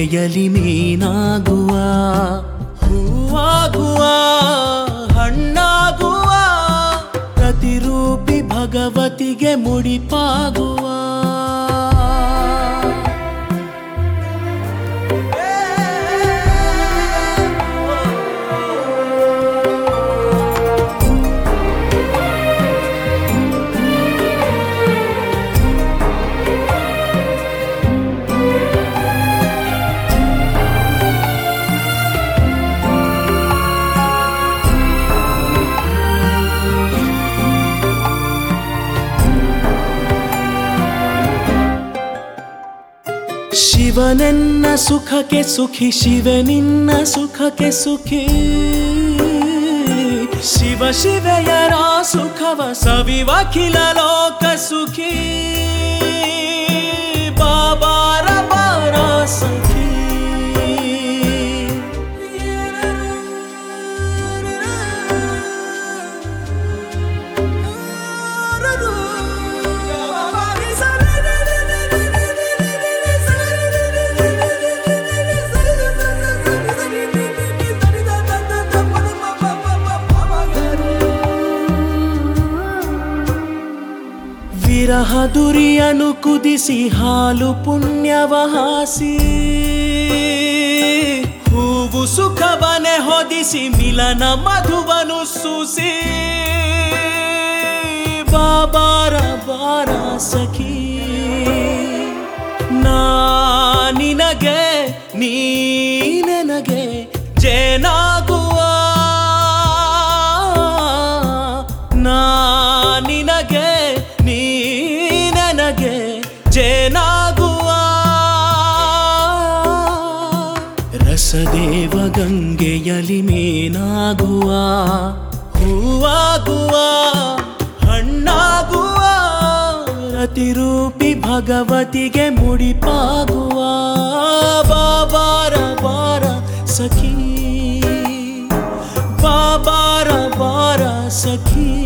ಗಂಗೆಯಲಿ ಮೀನಾಗುವ ಹೂವಾಗುವ ಹಣ್ಣಾಗುವ ಪ್ರತಿರೂಪಿ ಭಗವತಿಗೆ ಮುಡಿಪಾಗುವ ಶಿವನೆನ್ನ ಸುಖಕ್ಕೆ ಸುಖಿ ಶಿವನಿನ್ನ ಸುಖಕ್ಕೆ ಸುಖಿ ಶಿವ ಶಿವೆಯರ ಸುಖವ ಸವಿವಖಿಲ ಲೋಕ ಸುಖಿ ಬಾಬಾರ ಬಾರ ಸಖಿ ವಿರಹ ದುರಿಯನು ಕುದಿಸಿ ಹಾಲು ಪುಣ್ಯವ ಹಾಸಿ ಹೂವು ಸುಖವನೆ ಹೊದಿಸಿ ಮಿಲನ ಮಧುವನು ಸೂಸಿ ಬಾಬಾರ ಬಾರ ಸಖಿ ನಾ ನಿನಗೆ ನೀ ನನಗೆ ಜೇನಾಗುವ ನಾ ನಿನಗೆ ನೀ ನನಗೆ ಜೇನಾಗುವ ರಸದೇವ ಗಂಗೆಯಲಿ ಮೇನಾಗುವ ಹೂವಾಗುವ ಹಣ್ಣಾಗುವ ಅತಿರೂಪಿ ಭಗವತಿಗೆ ಮುಡಿಪಾಗುವ ಬಾಬಾರ ಬಾರ ಸಖಿ ಬಾಬಾರ ಬಾರ ಸಖಿ